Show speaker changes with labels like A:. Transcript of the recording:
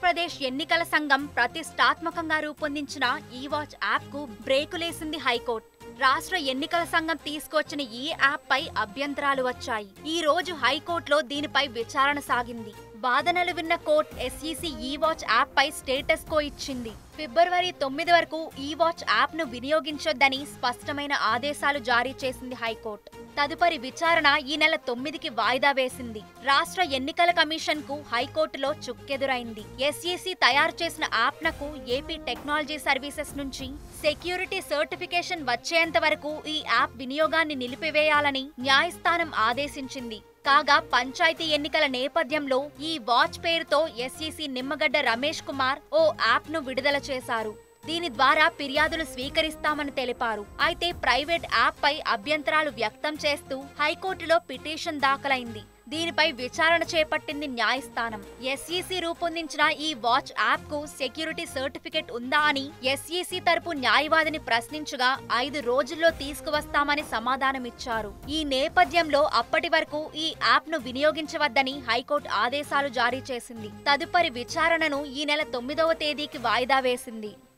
A: ఆంధ్రప్రదేశ్ ఎన్నికల సంఘం ప్రతిష్టాత్మకంగా రూపొందించిన ఈ వాచ్ యాప్ కు బ్రేకులేసింది హైకోర్టు రాష్ట్ర ఎన్నికల సంఘం తీసుకొచ్చిన ఈ యాప్ పై అభ్యంతరాలు వచ్చాయి ఈ రోజు హైకోర్టులో దీనిపై విచారణ సాగింది వాదనలు విన్న court SEC E watch app పై స్టేటస్ కో ఇచ్చింది ఫిబ్రవరి తొమ్మిది వరకు ఈ వాచ్ యాప్ ను వినియోగించొద్దని స్పష్టమైన ఆదేశాలు జారీ చేసింది హైకోర్టు తదుపరి విచారణ ఈ నెల తొమ్మిదికి వాయిదా వేసింది రాష్ట్ర ఎన్నికల కమిషన్ కు హైకోర్టులో చుక్కెదురైంది ఎస్ఈసి తయారు చేసిన యాప్ నకు ఏపీ టెక్నాలజీ సర్వీసెస్ నుంచి సెక్యూరిటీ సర్టిఫికేషన్ వచ్చేంత వరకు ఈ యాప్ వినియోగాన్ని నిలిపివేయాలని న్యాయస్థానం ఆదేశించింది కాగా పంచాయతీ ఎన్నికల నేపథ్యంలో ఈ వాచ్ పేరుతో ఎస్ఈసి నిమ్మగడ్డ రమేష్ కుమార్ ఓ యాప్ ను విడుదల చేశారు దీని ద్వారా ఫిర్యాదులు స్వీకరిస్తామని తెలిపారు అయితే ప్రైవేట్ యాప్ పై అభ్యంతరాలు వ్యక్తం చేస్తూ హైకోర్టులో పిటిషన్ దాఖలైంది దీనిపై విచారణ చేపట్టింది న్యాయస్థానం ఎస్ఈసి రూపొందించిన ఈ వాచ్ యాప్ కు సెక్యూరిటీ సర్టిఫికెట్ ఉందా అని ఎస్ఈసి తరపు న్యాయవాదిని ప్రశ్నించగా ఐదు రోజుల్లో తీసుకువస్తామని సమాధానమిచ్చారు ఈ నేపథ్యంలో అప్పటి వరకు ఈ యాప్ ను వినియోగించవద్దని హైకోర్టు ఆదేశాలు జారీ చేసింది తదుపరి విచారణను ఈ నెల తొమ్మిదవ తేదీకి వాయిదా వేసింది